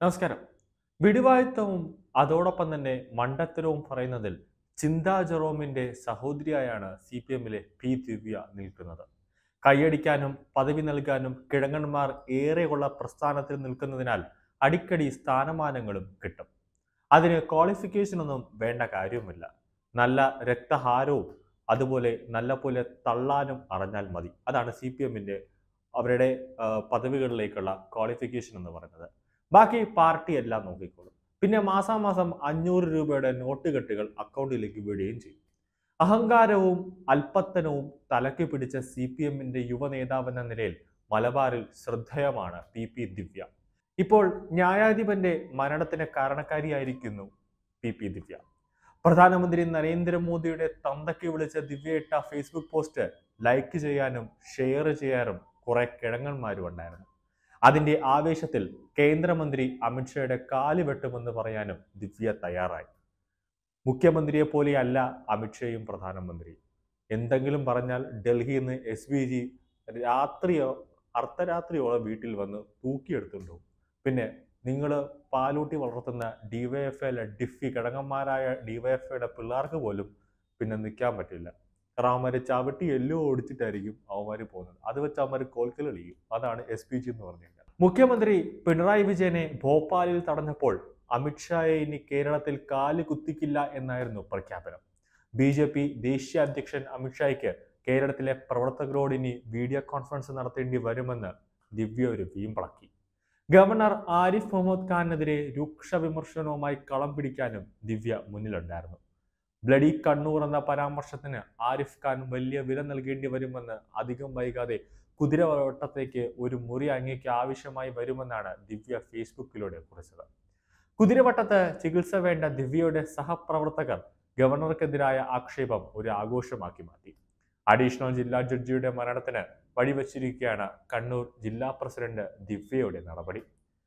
നമസ്കാരം വിടുവായുത്തവും അതോടൊപ്പം തന്നെ മണ്ടത്തരവും പറയുന്നതിൽ ചിന്താ ജെറോമിന്റെ സഹോദരിയായാണ് സി പി എമ്മിലെ പി ദിവ്യ നിൽക്കുന്നത് കൈയടിക്കാനും പദവി നൽകാനും കിഴങ്ങന്മാർ ഏറെയുള്ള പ്രസ്ഥാനത്തിൽ നിൽക്കുന്നതിനാൽ അടിക്കടി സ്ഥാനമാനങ്ങളും കിട്ടും അതിന് ക്വാളിഫിക്കേഷൻ ഒന്നും വേണ്ട കാര്യവുമില്ല നല്ല രക്തഹാരവും അതുപോലെ നല്ല പോലെ തള്ളാനും അറിഞ്ഞാൽ മതി അതാണ് സി പി എമ്മിന്റെ അവരുടെ ആ, പദവികളിലേക്കുള്ള ക്വാളിഫിക്കേഷൻ എന്ന് പറയുന്നത് ബാക്കി പാർട്ടി എല്ലാം നോക്കിക്കോളും പിന്നെ മാസാമാസം അഞ്ഞൂറ് രൂപയുടെ നോട്ട് കെട്ടുകൾ അക്കൗണ്ടിലേക്ക് വിടുകയും ചെയ്യും അഹങ്കാരവും അല്പത്തനവും തലക്കി പിടിച്ച സി പി എമ്മിന്റെ യുവ നേതാവെന്ന നിലയിൽ മലബാറിൽ ശ്രദ്ധേയമാണ് പി പി ദിവ്യ ഇപ്പോൾ ന്യായാധിപന്റെ മരണത്തിന് കാരണക്കാരിയായിരിക്കുന്നു പി പി ദിവ്യ പ്രധാനമന്ത്രി നരേന്ദ്രമോദിയുടെ തന്തയ്ക്ക് വിളിച്ച ദിവ്യ ഇട്ട ഫേസ്ബുക്ക് പോസ്റ്റ് ലൈക്ക് ചെയ്യാനും ഷെയർ ചെയ്യാനും കുറെ കിഴങ്ങന്മാരും ഉണ്ടായിരുന്നു അതിന്റെ ആവേശത്തിൽ കേന്ദ്രമന്ത്രി അമിത്ഷായുടെ കാല് വെട്ടുമെന്ന് പറയാനും ദിവ്യ തയ്യാറായി മുഖ്യമന്ത്രിയെ പോലെയല്ല അമിത്ഷായും പ്രധാനമന്ത്രി എന്തെങ്കിലും പറഞ്ഞാൽ ഡൽഹിയിൽ നിന്ന് എസ് ബി ജി രാത്രിയോ അർദ്ധരാത്രിയോളം വീട്ടിൽ വന്ന് തൂക്കിയെടുത്തുണ്ടോ പിന്നെ നിങ്ങൾ പാലൂട്ടി വളർത്തുന്ന ഡിവൈഎഫ്ഐയിലെ ഡിഫി കിടങ്ങന്മാരായ ഡിവൈഎഫ്ഐയുടെ പിള്ളേർക്ക് പോലും പിന്നെ നിൽക്കാൻ പറ്റില്ല കാരണം അവന്മാരെ ചവിട്ടി എല്ലോ ഓടിച്ചിട്ടായിരിക്കും അവന്മാർ പോകുന്നത് അത് വെച്ച് അവന്മാർ കോൽക്കൽ കളിയും അതാണ് എസ് പി ജി എന്ന് പറഞ്ഞു കഴിഞ്ഞാൽ മുഖ്യമന്ത്രി പിണറായി വിജയനെ ഭോപ്പാലിൽ തടഞ്ഞപ്പോൾ അമിത്ഷായെ ഇനി കേരളത്തിൽ കാല് കുത്തിക്കില്ല എന്നായിരുന്നു പ്രഖ്യാപനം ബി ജെ പി ദേശീയ അധ്യക്ഷൻ അമിത്ഷായ്ക്ക് കേരളത്തിലെ പ്രവർത്തകരോട് ഇനി വീഡിയോ കോൺഫറൻസ് നടത്തേണ്ടി വരുമെന്ന് ദിവ്യ ഒരു വീമ്പളക്കി ഗവർണർ ആരിഫ് മുഹമ്മദ് ഖാനെതിരെ രൂക്ഷ വിമർശനവുമായി കളം പിടിക്കാനും ദിവ്യ മുന്നിലുണ്ടായിരുന്നു ബ്ലഡി കണ്ണൂർ എന്ന പരാമർശത്തിന് ആരിഫ് ഖാൻ വലിയ വില നൽകേണ്ടി വരുമെന്ന് അധികം വൈകാതെ കുതിരവട്ടത്തേക്ക് ഒരു മുറി അങ്ങേക്ക് ആവശ്യമായി വരുമെന്നാണ് ദിവ്യ ഫേസ്ബുക്കിലൂടെ കുറിച്ചത് കുതിരവട്ടത്ത് ചികിത്സ വേണ്ട ദിവ്യയുടെ സഹപ്രവർത്തകർ ഗവർണർക്കെതിരായ ആക്ഷേപം ഒരു ആഘോഷമാക്കി മാറ്റി അഡീഷണൽ ജില്ലാ ജഡ്ജിയുടെ മരണത്തിന് വഴിവെച്ചിരിക്കുകയാണ് കണ്ണൂർ ജില്ലാ പ്രസിഡന്റ് ദിവ്യയുടെ നടപടി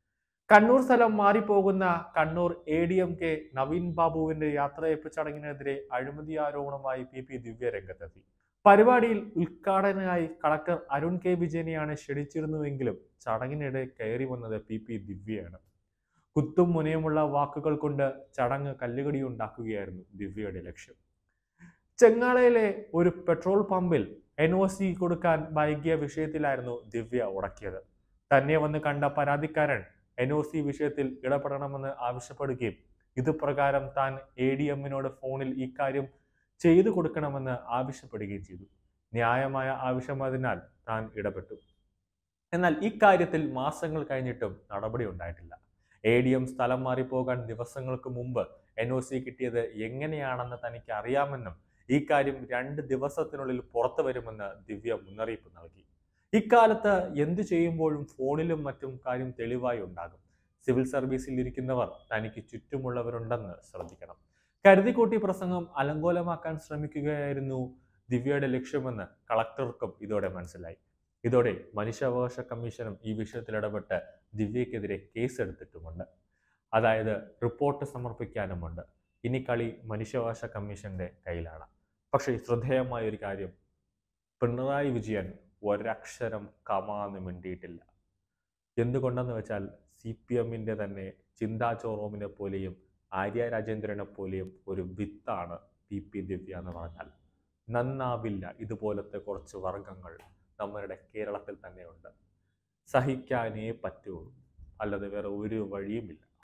കണ്ണൂർ സ്ഥലം മാറിപ്പോകുന്ന Kannur A D M K Naveen ബാബുവിന്റെ യാത്രയപ്പ് ചടങ്ങിനെതിരെ അഴിമതി ആരോപണമായി പി പി ദിവ്യ രംഗത്തെത്തി പരിപാടിയിൽ ഉദ്ഘാടകനായി കളക്ടർ അരുൺ കെ വിജയനെയാണ് ക്ഷണിച്ചിരുന്നുവെങ്കിലും ചടങ്ങിനിടെ കയറി വന്നത് പി പി ദിവ്യയാണ് കുത്തും മുനയുമുള്ള വാക്കുകൾ കൊണ്ട് ചടങ്ങ് കല്ലുകടി ഉണ്ടാക്കുകയായിരുന്നു ദിവ്യയുടെ ലക്ഷ്യം ചെങ്ങാളയിലെ ഒരു പെട്രോൾ പമ്പിൽ എൻ ഒ സി കൊടുക്കാൻ വൈകിയ വിഷയത്തിലായിരുന്നു ദിവ്യ ഉടക്കിയത് തന്നെ വന്ന് കണ്ട പരാതിക്കാരൻ എൻ ഒ സി വിഷയത്തിൽ ഇടപെടണമെന്ന് ആവശ്യപ്പെടുകയും ഇത് പ്രകാരം താൻ എ ഡി എമ്മിനോട് ഫോണിൽ ഇക്കാര്യം ചെയ്തു കൊടുക്കണമെന്ന് ആവശ്യപ്പെടുകയും ചെയ്തു ന്യായമായ ആവശ്യമായതിനാൽ താൻ ഇടപെട്ടു എന്നാൽ ഇക്കാര്യത്തിൽ മാസങ്ങൾ കഴിഞ്ഞിട്ടും നടപടി ഉണ്ടായിട്ടില്ല എ ഡി എം സ്ഥലം മാറിപ്പോകാൻ ദിവസങ്ങൾക്ക് മുമ്പ് എൻ ഒ സി കിട്ടിയത് എങ്ങനെയാണെന്ന് തനിക്ക് അറിയാമെന്നും ഈ കാര്യം രണ്ട് ദിവസത്തിനുള്ളിൽ പുറത്തു വരുമെന്ന് ദിവ്യ മുന്നറിയിപ്പ് നൽകി ഇക്കാലത്ത് എന്തു ചെയ്യുമ്പോഴും ഫോണിലും മറ്റും കാര്യം തെളിവായി ഉണ്ടാകും സിവിൽ സർവീസിൽ ഇരിക്കുന്നവർ തനിക്ക് ചുറ്റുമുള്ളവരുണ്ടെന്ന് ശ്രദ്ധിക്കണം കരുതിക്കൂട്ടി പ്രസംഗം അലങ്കോലമാക്കാൻ ശ്രമിക്കുകയായിരുന്നു ദിവ്യയുടെ ലക്ഷ്യമെന്ന് കളക്ടർക്കും ഇതോടെ മനസ്സിലായി ഇതോടെ മനുഷ്യാവകാശ കമ്മീഷനും ഈ വിഷയത്തിൽ ഇടപെട്ട് ദിവ്യക്കെതിരെ കേസെടുത്തിട്ടുമുണ്ട് അതായത് റിപ്പോർട്ട് സമർപ്പിക്കാനുമുണ്ട് ഇനി കളി മനുഷ്യാവകാശ കമ്മീഷന്റെ കയ്യിലാണ് പക്ഷേ ശ്രദ്ധേയമായ ഒരു കാര്യം പിണറായി വിജയൻ ഒരക്ഷരം കമാന്ന് മിണ്ടിയിട്ടില്ല എന്തുകൊണ്ടെന്ന് വെച്ചാൽ സി പി എമ്മിൻ്റെ തന്നെ ചിന്താ ചോറോമിനെ പോലെയും ആര്യ രാജേന്ദ്രനെ പോലെയും ഒരു വിത്താണ് പി പി ദിവ്യ എന്ന് പറഞ്ഞാൽ നന്നാവില്ല ഇതുപോലത്തെ കുറച്ച് വർഗങ്ങൾ നമ്മളുടെ കേരളത്തിൽ തന്നെയുണ്ട് സഹിക്കാനേ പറ്റുള്ളൂ അല്ലാതെ വേറെ ഒരു വഴിയുമില്ല